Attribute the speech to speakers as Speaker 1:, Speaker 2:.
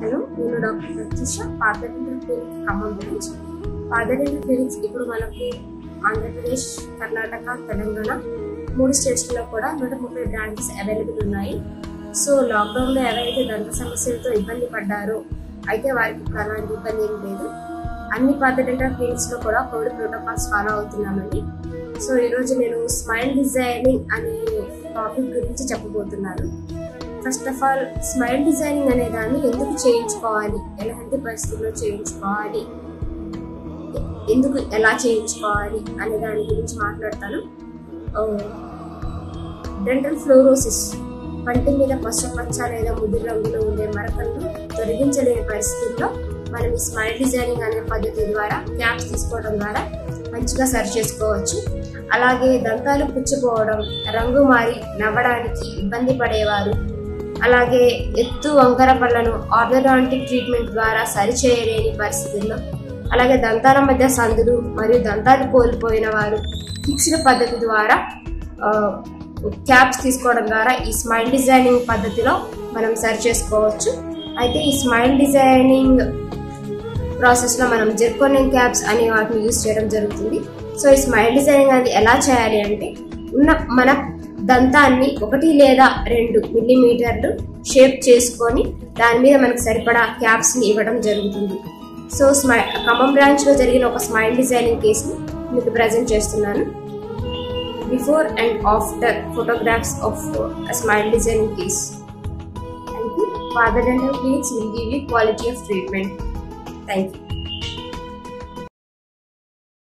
Speaker 1: Hello నేను doctor Pratyusha Padarindra clinic Khammam గురించి Padarindra clinics ఇప్పుడు మనకు ఆంధ్రప్రదేశ్ కర్ణాటక తెలంగాణ మూడు స్టేట్స్లో కూడా నూట ముప్పై బ్రాంచెస్ అవైలబుల్ ఉన్నాయి సో లాక్డౌన్లో ఎవరైతే దంత సమస్యలతో ఇబ్బంది పడ్డారో అయితే వారికి ఇప్పుడు అలాంటి ఇబ్బంది ఏం లేదు అన్ని పాత డెంటల్ క్లినిక్స్లో కూడా కోవిడ్ ప్రోటోకాల్స్ ఫాలో అవుతున్నామండి సో ఈరోజు నేను స్మైల్ డిజైనింగ్ అనే టాపిక్ గురించి చెప్పబోతున్నాను first of all smile designing అనే దాన్ని ఎందుకు చేయించుకోవాలి ఎలాంటి పరిస్థితుల్లో చేయించుకోవాలి ఎందుకు ఎలా చేయించుకోవాలి అనే దాని గురించి మాట్లాడతాను డెంటల్ ఫ్లోరోసిస్ పంటి మీద పచ్చ లేదా ముదురు రంగులో ఉండే మరకలను తొలగించలేని పరిస్థితుల్లో మనం ఈ స్మైల్ డిజైనింగ్ అనే పద్ధతి ద్వారా క్యాప్స్ తీసుకోవడం ద్వారా మంచిగా సరి చేసుకోవచ్చు అలాగే దంతాలు పుచ్చిపోవడం రంగు మారి నవ్వడానికి ఇబ్బంది పడేవారు అలాగే ఎత్తు వంకర పళ్ళను ఆర్థోడాంటిక్ ట్రీట్మెంట్ ద్వారా సరిచేయలేని పరిస్థితుల్లో అలాగే దంతాల మధ్య సందులు మరియు దంతాలు కోల్పోయిన వారు ఫిక్స్డ్ పద్ధతి ద్వారా క్యాప్స్ తీసుకోవడం ద్వారా ఈ స్మైల్ డిజైనింగ్ పద్ధతిలో మనం సరి చేసుకోవచ్చు అయితే ఈ స్మైల్ డిజైనింగ్ ప్రాసెస్లో మనం జెర్కోనింగ్ క్యాప్స్ అనే వాటిని యూజ్ చేయడం జరుగుతుంది సో ఈ స్మైల్ డిజైనింగ్ అనేది ఎలా చేయాలి అంటే ఉన్న మన దంతాన్ని ఒకటి లేదా రెండు మిల్లీమీటర్లు షేప్ చేసుకొని దాని మీద మనకు సరిపడా క్యాప్స్ని ఇవ్వడం జరుగుతుంది సో స్మై ఖమ్మం బ్రాంచ్లో జరిగిన ఒక స్మైల్ డిజైనింగ్ కేసుని మీకు ప్రజెంట్ చేస్తున్నాను before and after photographs of a smile designing case. Thank you. Father Dental Clinics will give you quality of treatment. Thank you.